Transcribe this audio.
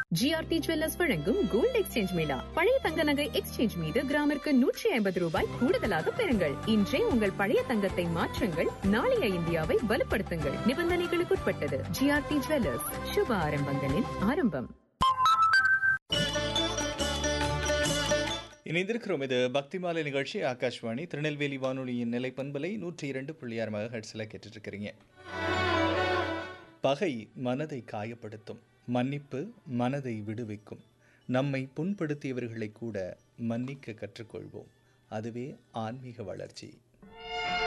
GRT jewellers வழங்கும் gold exchange mela பழைய தங்க நகை எக்ஸ்சேஞ்ச் மீது கிராமிற்கு நூற்றி ஐம்பது ரூபாய் கூடுதலாக பெறுங்கள் இன்றே உங்கள் பழைய தங்கத்தை மாற்றுங்கள் நாளைய இந்தியாவை வலுப்படுத்துங்கள் நிபந்தனைகளுக்குட்பட்டது ஜிஆர்டி ஜுவல்லர்ஸ் சுப ஆரம்பங்களின் ஆரம்பம் இணைந்திருக்கிறோம் இது பக்தி மாலை நிகழ்ச்சி ஆகாஷ்வாணி திருநெல்வேலி வானொலியின் நிலை பண்பலை நூற்றி இரண்டு புள்ளி ஆறு மெகாஹெட்ஸில் கேட்டுட்டு இருக்கிறீங்க பகை மனதை காயப்படுத்தும் மன்னிப்பு மனதை விடுவிக்கும் நம்மை புண்படுத்தியவர்களை கூட மன்னிக்க கற்றுக்கொள்வோம் அதுவே ஆன்மீக வளர்ச்சி